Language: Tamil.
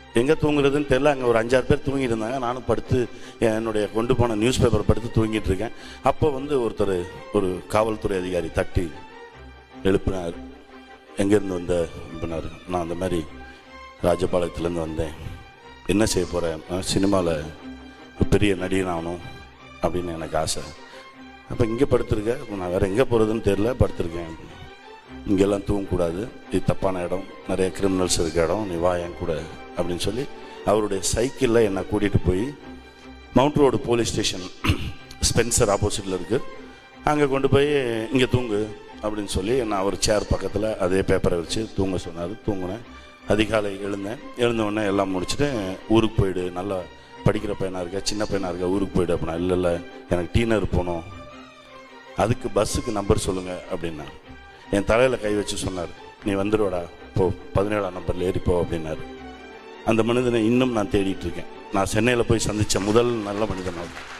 எங்கே தூங்குறதுன்னு தெரியல அங்கே ஒரு அஞ்சாறு பேர் தூங்கிட்டு இருந்தாங்க நானும் படுத்து என்னுடைய கொண்டு போன நியூஸ் பேப்பர் படுத்து தூங்கிட்டு இருக்கேன் அப்போ வந்து ஒருத்தர் ஒரு காவல்துறை அதிகாரி தட்டி எழுப்பினார் எங்கேருந்து வந்த எழுப்பினார் நான் அந்த மாதிரி ராஜபாளையத்துலேருந்து வந்தேன் என்ன செய்ய போகிறேன் சினிமாவில் பெரிய நடிகன் ஆகணும் அப்படின்னு எனக்கு ஆசை அப்போ இங்கே படுத்திருக்கேன் அப்ப நான் வேறு எங்கே போகிறதுன்னு தெரில படுத்திருக்கேன் இங்கெல்லாம் தூங்கக்கூடாது இது தப்பான இடம் நிறைய கிரிமினல்ஸ் இருக்க இடம் நீ வா என் கூட அப்படின்னு சொல்லி அவருடைய சைக்கிளில் என்னை கூட்டிகிட்டு போய் Mount Road police station Spencer ஆப்போசிட்டில் இருக்குது அங்கே கொண்டு போய் இங்கே தூங்கு அப்படின்னு சொல்லி நான் அவர் சேர் பக்கத்தில் அதே பேப்பரை வச்சு தூங்க சொன்னார் தூங்கினேன் அதிகாலை எழுந்தேன் எழுந்த உடனே எல்லாம் முடிச்சுட்டு ஊருக்கு போயிடு நல்லா படிக்கிற பையனாக இருக்க சின்ன பையனாக இருக்க ஊருக்கு போயிடு அப்படின்னா இல்லை இல்லை எனக்கு டீனர் போகணும் அதுக்கு பஸ்ஸுக்கு நம்பர் சொல்லுங்க அப்படின்னா என் தலையில் கை வச்சு சொன்னார் நீ வந்துடுவாடா போ பதினேழாம் நம்பரில் ஏறிப்போ அப்படின்னாரு அந்த மனிதனை இன்னும் நான் தேடிட்டு இருக்கேன் நான் சென்னையில் போய் சந்தித்த முதல் நல்ல மனிதன் அவர்